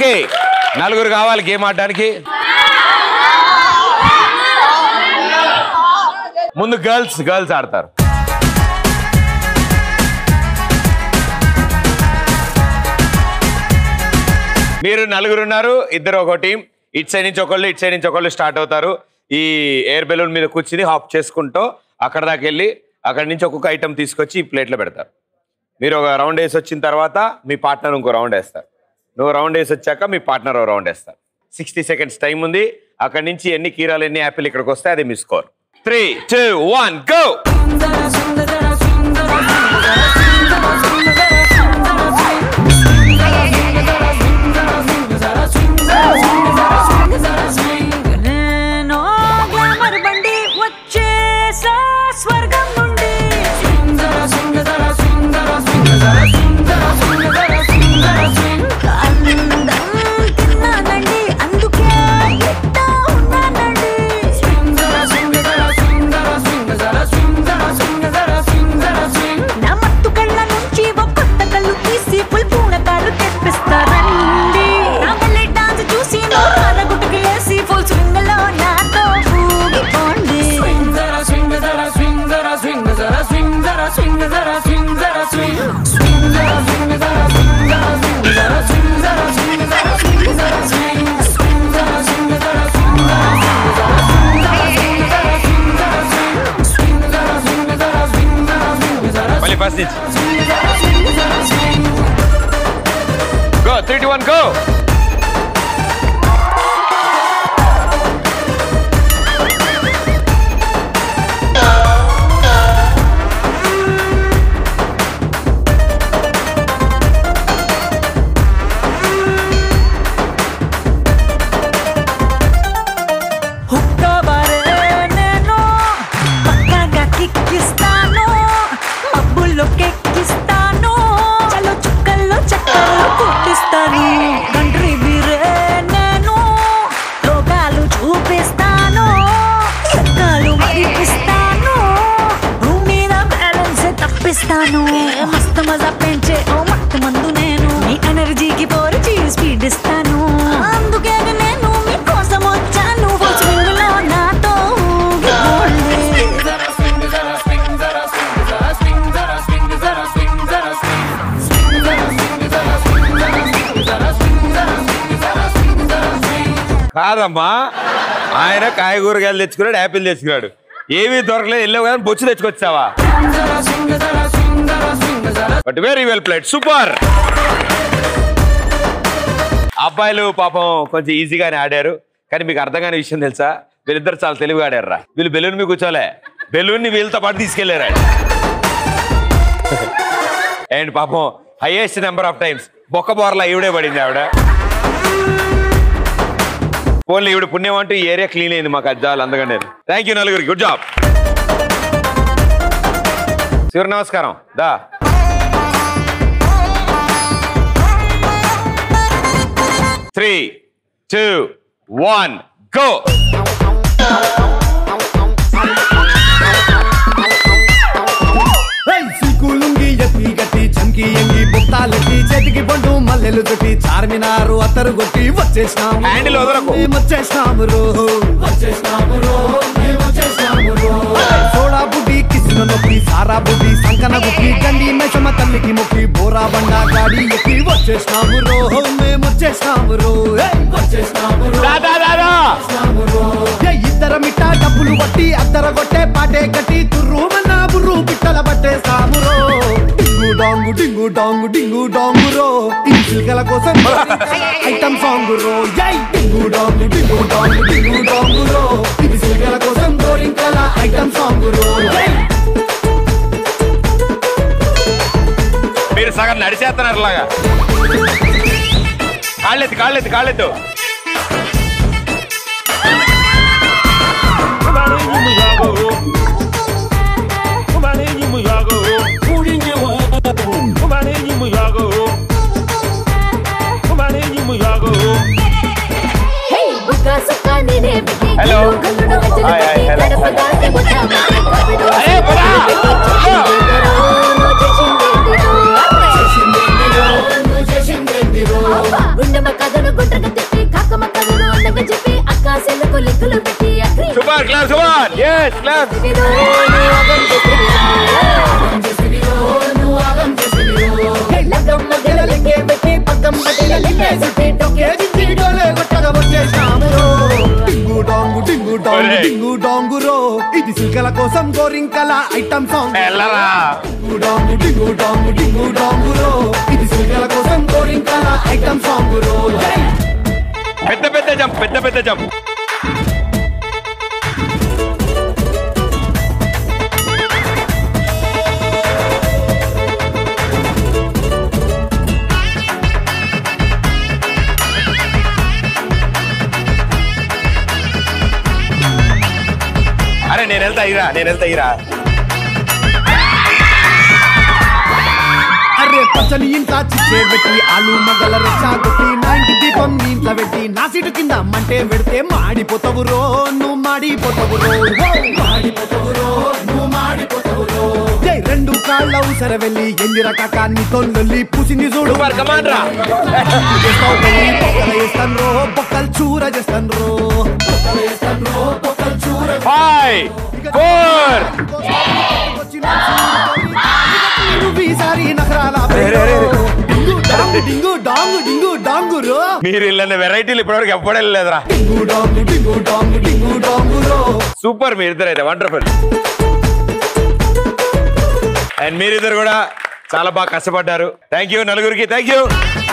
Okay నలుగురు కావాలి game ఆడడానికి ముందు గర్ల్స్ గర్ల్స్ ఆడతారు మీరు నలుగురు ఉన్నారు ఇద్దరు ఒక టీం ఇటు సైడ్ నుంచి ఒకళ్ళు ఇటు సైడ్ నుంచి ఒకళ్ళు స్టార్ట్ అవుతారు ఈ ఎయిర్ బెలూన్ మీద కూర్చుని హాప్ చేసుకుంటూ అక్కడ దాకా వెళ్ళి అక్కడి నుంచి ఒక్కొక్క ఐటెం తీసుకొచ్చి ఈ ప్లేట్లో పెడతారు మీరు ఒక రౌండ్ వేసి వచ్చిన తర్వాత మీ పార్ట్నర్ ఇంకో రౌండ్ వేస్తారు నువ్వు రౌండ్ వేసి వచ్చాక మీ పార్ట్నర్ ఒక రౌండ్ వేస్తారు సిక్స్టీ సెకండ్స్ టైం ఉంది అక్కడి నుంచి ఎన్ని కీరాలు ఎన్ని యాపిల్ ఇక్కడికి వస్తాయి అది మీ score three two one go నేనో గ్లామర్ బండి వచ్చేసా స్వర్గం నుండి అందం తిన్నానండి అందుకే ఇట్టా ఉన్నానండి నా మత్తు కళ్ళ నుంచి ఒక కొత్త కళ్ళు తీసి ఫుల్ పూనకాలు తెప్పిస్తారండి నా వల్లే డాన్స్ చూసి నోరాల గుట్టుకు వేసి ఫుల్ స్వింగ్ లో నాతో ఊగిపోండి మళ్ళీ ఫస్ట్ నుంచి go three two one go హుక్కాబారే నేను పక్కాగా కిక్కిస్తాను మబ్బుల్లో కెక్కిస్తాను చలో చుక్కల్లో చక్కల్లో కొట్టిస్తాను కంట్రీ బీరే నేను లోకాలు చూపిస్తాను ఎక్కాలు మరిపిస్తాను భూమి మీద బ్యాలెన్స్ తప్పిస్తాను ఏ మస్తు మజా పెంచే ఓ మత్తు మందు నేను మీ ఎనర్జీకి పోరిచి స్పీడ్ ఇస్తాను అందుకే నేను మీకోసం వచ్చాను ఫుల్ స్వింగ్ లో నాతో ఊగిపోండి. కాదమ్మా ఆయన కాయగూరగాయలు తెచ్చుకున్నాడు యాపిల్ తెచ్చుకున్నాడు ఏమీ దొరకలేదు వెళ్ళావు కానీ బొచ్చు తెచ్చుకొచ్చావా but very well played super అబ్బాయిలు పాపం కొంచెం ఈజీగానే ఆడారు కానీ మీకు అర్థం కాని విషయం తెలుసా వీళ్ళిద్దరు చాలా తెలివిగా ఆడారా వీళ్ళు బెలూన్ మీ కూర్చోలే బెలూన్ ని వీళ్ళతో పాటు తీసుకెళ్లారు అండ్ పాపం హైయెస్ట్ నెంబర్ ఆఫ్ టైమ్స్ బొక్క బోర్లా ఈవిడే పడింది ఆవిడ పోన్లీ ఈవిడ పుణ్యం అంటూ ఈ ఏరియా క్లీన్ అయింది మాకు అజ్జాలు అందగానే థ్యాంక్ యూ నలుగురికి గుడ్ జాబ్ శివరు నమస్కారం దా three two one go silk lungi ఎత్తి గట్టి చంకి ఎంగి బుట్టాలెట్టి చేతికి పండు మల్లెలు చుట్టి చార్మినారు అత్తరు కొట్టి వచ్చేసినాము హ్యాండిల్ వదలకు. మేము వచ్చేసినాము రో వచ్చేసినాము రో మేము వచ్చేసినాము రో సోడా బుడ్డి కిసిన నొప్పి సారా బుడ్డి సంకన బుడ్డి గండి మెసమ తల్లికి మొక్కి బోరా బండా గాడి ఎక్కి వచ్చేసినాము రో మేము వచ్చేసినాము రో ఏయ్, వచ్చేసినాము రో దా, దా, దా, దా. ఏ ఇద్దర మిట్ట డబ్బులు కొట్టి అద్దర కొట్టే పాటే కట్టి తుర్రు మన్నా బుర్రు పిట్టల పట్టే సామురో డింగు డాంగు డింగు డాంగు డింగు డాంగు రో ఇది సిల్కల కోసం ఐటమ్ సాంగ్ రో జై డింగు డాంగు డింగు డాంగు డింగు డాంగు రో ఇది సిల్కల కోసం గోరింకల ఐటమ్ సాంగ్ రో జై మీరు సగం నడిచేస్తున్నారు లాగా కాళ్ళెత్తు కాళ్ళెత్తు కాళ్ళెత్తు హలో హాయ్, హాయ్, హలో. అరే, పోరా. గుండెమ్మ కథను super class super S class డింగు డాంగు డింగు డాంగు ఒరేయ్. డింగు డాంగు రో ఇది సిల్కల కోసం గోరింకల ఐటమ్ సాంగ్ ఎల్లరా డింగు డాంగు డింగు డాంగు డింగు డాంగు రో ఇది సిల్కల కోసం గోరింకల ఐటమ్ సాంగ్ రో పెద్ద పెద్ద జంప్ పెద్ద పెద్ద జంప్ అరే నేను వెళ్తా ఇరా నేను వెళ్తా ఇరా అరే పచ్చని ఇంత చిచ్చే పెట్టి ఆలు మగల రెచ్చాగొట్టి నా ఇంటి దీపం నీ ఇంట్లో పెట్టి నా సీటు కింద మంటే పెడితే మాడిపోతావు రో నువ్వు మాడిపోతావు రో మాడిపోతావు రో నువ్వు మాడిపోతావు రో జై రెండు కాళ్ళ ఉసర వెళ్ళి ఎందిర కాక నీ తొల్లొల్లి పూసింది చూడు సూపర్ కమాన్ రా చేస్తావు వెళ్ళి బొక్కలు వేస్తాను రో బొక్కలు చూర చేస్తాను రో బొక్కలు వేస్తాను రో బొక్కలు చూర ఫైవ్ ఫోర్ ఈసారి నగరాల రే, రే, రే. డింగు డాంగు డింగు డాంగు డింగు డాంగు రో మీరు ఇళ్ళని వెరైటీలు ఇప్పటివరకు ఎప్పుడు వెళ్ళలేదురా డింగు డాంగు డింగు డాంగు డింగు డాంగు రో సూపర్ మీరిద్దరు అయితే వండర్ఫుల్ అండ్ మీరిద్దరు కూడా చాలా బాగా కష్టపడ్డారు థ్యాంక్ యూ నలుగురికి థ్యాంక్ యూ